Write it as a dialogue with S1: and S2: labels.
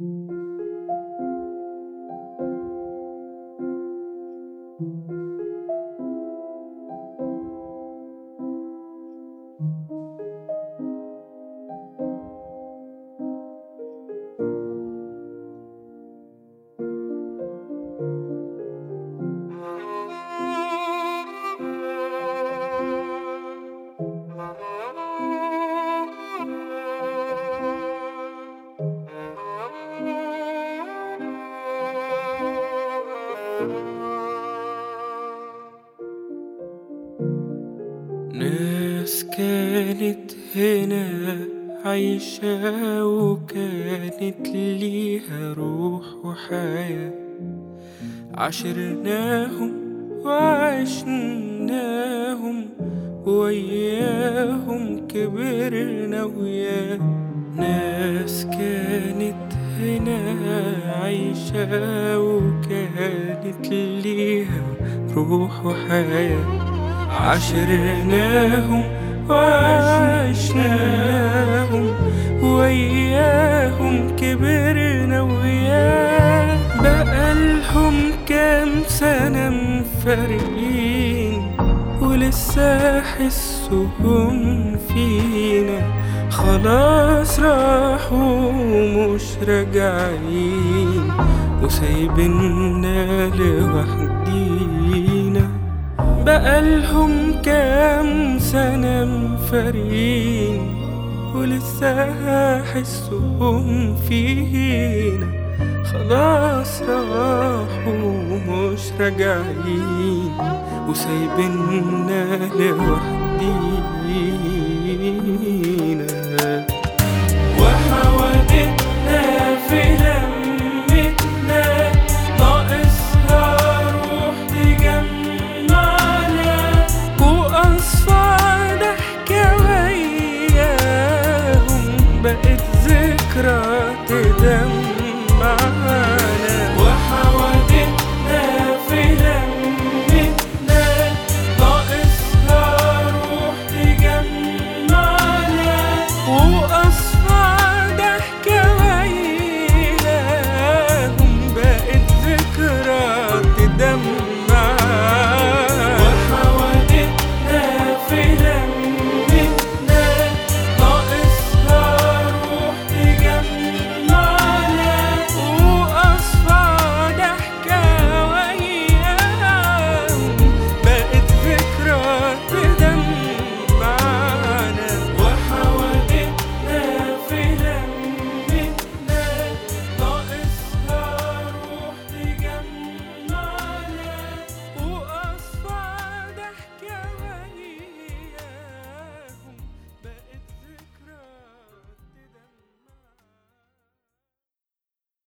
S1: ناس كانت هنا عايشة وكانت ليها روح وحياة عشرناهم وعشناهم وياهم كبرنا وياه ناس كانت هنا عايشة وكانت ليها روح وحياة عشرناهم وعشناهم وياهم كبرنا وياه بقالهم كام سنة مفارقين ولسه حسهم فينا خلاص راحوا مش راجعين وسايبنا لوحدينا بقالهم كام سنة مفارقين ولسه حسهم فينا خلاص راحوا مش راجعين وسايبنا لوحدينا